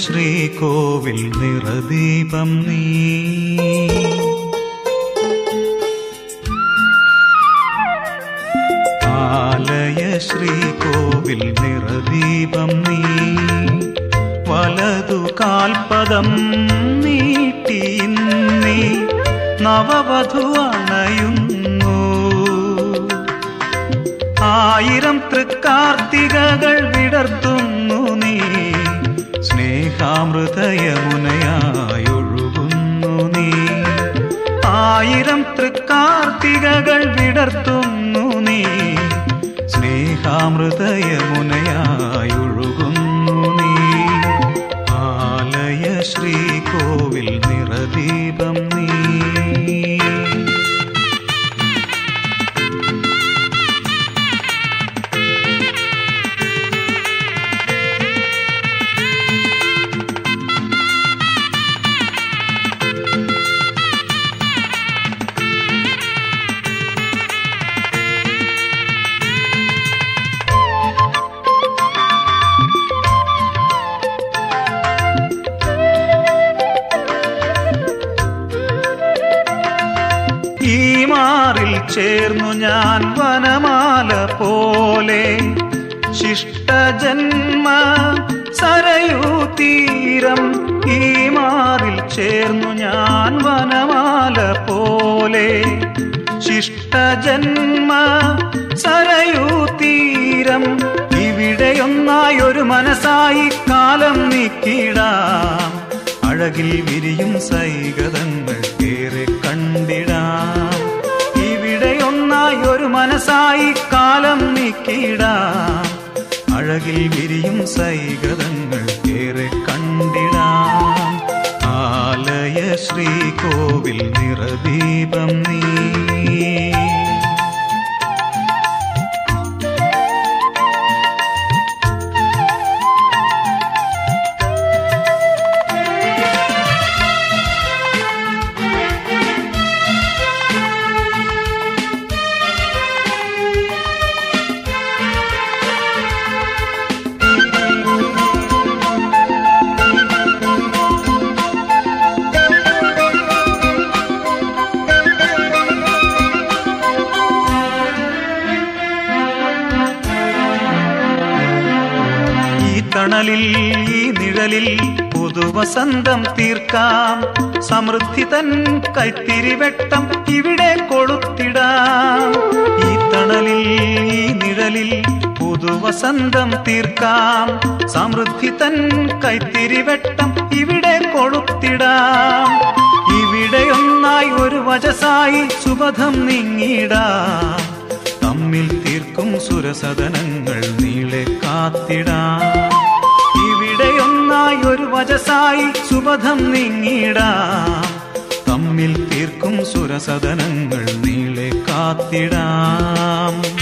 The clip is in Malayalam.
ശ്രീകോവിൽ നിറദീപം നീ ആലയ ശ്രീകോവിൽ നിറദീപം നീ വലതു കാൽപദം നീട്ടി നീ നവവധു അണയുന്നു ആയിരം തൃക്കാർത്തികകൾ വിടർത്തുന്നു നീ സ്നേഹാമൃതയമുനയായൊഴുകുന്നു നീ ആയിരം തൃക്കാർത്തികകൾ വിടർത്തുന്നു നീ സ്നേഹാമൃതയമുനയായൊഴുകുന്നു നീ ആലയ ശ്രീകോവിൽ നിറദീപം നീ ഈ മാറിൽ ചേർന്നു ഞാൻ വനമാല പോലെ ശിഷ്ടജന്മ സരയൂ തീരം ഈ മാറിൽ ചേർന്നു ഞാൻ വനമാല പോലെ ശിഷ്ടജന്മ സരയൂ തീരം ഇവിടെയൊന്നായി ഒരു മനസ്സായി കാലം നീക്കിടാം അഴകിൽ വിരിയും സൈകതങ്ങൾ ഏറെ കണ്ടിടാം ഇവിടെയൊന്നായി ഒരു മനസ്സായി കാലം നീക്കിടാം അഴകിൽ വിരിയും സൈകതങ്ങൾ ഏറെ കണ്ടിടാം ആലയ ശ്രീകോവിൽ നിറദീപം നീ ഈ തണലിൽ ഈ നിഴലിൽ പുതുവസന്തം തീർക്കാം സമൃദ്ധി തൻ കൈത്തിരിവെട്ടം ഇവിടെ കൊളുത്തിടാം ഈ തണലിൽ ഈ നിഴലിൽ പുതുവസന്തം തീർക്കാം സമൃദ്ധി തൻ കൈത്തിരിവെട്ടം ഇവിടെ കൊളുത്തിടാം ഇവിടെയൊന്നായി ഒരു വചസായി സുബധം നീങ്ങിടാം തമ്മിൽ തീർക്കും സുരസദനങ്ങൾ നീളെ കാത്തിടാം ഇവിടെയൊന്നായി ഒരു വചസായി സുബധം നീങ്ങിടാം തമ്മിൽ തീർക്കും സുരസദനങ്ങൾ നീളെ കാത്തിടാം